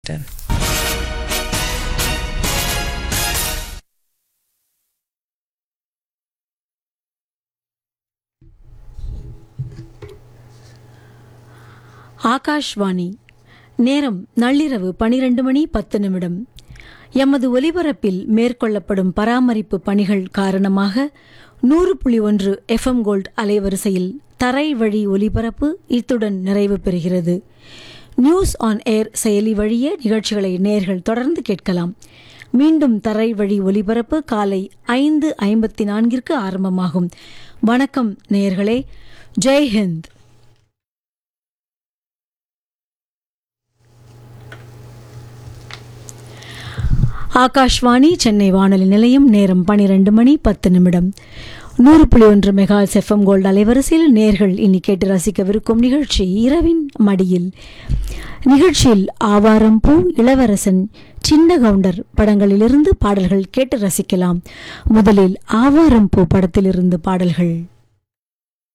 Then. Akashvani நேரம் நள்ளிரவு பனிரெண்டு மணி பத்து நிமிடம் எமது ஒலிபரப்பில் மேற்கொள்ளப்படும் பராமரிப்பு பணிகள் காரணமாக நூறு புள்ளி ஒன்று எஃப்எம் கோல்ட் அலைவரிசையில் தரை வழி ஒலிபரப்பு இத்துடன் நிறைவு பெறுகிறது நியூஸ் ஆன் ஏர் செயலி வழியே நிகழ்ச்சிகளை நேர்கள் தொடர்ந்து கேட்கலாம் மீண்டும் தரை வழி ஒலிபரப்பு காலை ஐந்து ஐம்பத்தி நான்கிற்கு ஆரம்பமாகும் வணக்கம் நேயர்களே ஜெய் ஹிந்த் ஆகாஷ்வாணி சென்னை வானொலி நிலையம் நேரம் பனிரெண்டு மணி பத்து நிமிடம் நூறு புள்ளி ஒன்று மெகா எஃப்எம் கோல்டு அலைவரிசையில் நேர்கள் இனி கேட்டு ரசிக்கவிருக்கும் நிகழ்ச்சி இரவின் மடியில் நிகழ்ச்சியில் ஆவாரம் பூ இளவரசன் சின்ன கவுண்டர் படங்களிலிருந்து பாடல்கள் கேட்டு ரசிக்கலாம் முதலில் ஆவாரம் பூ படத்திலிருந்து பாடல்கள்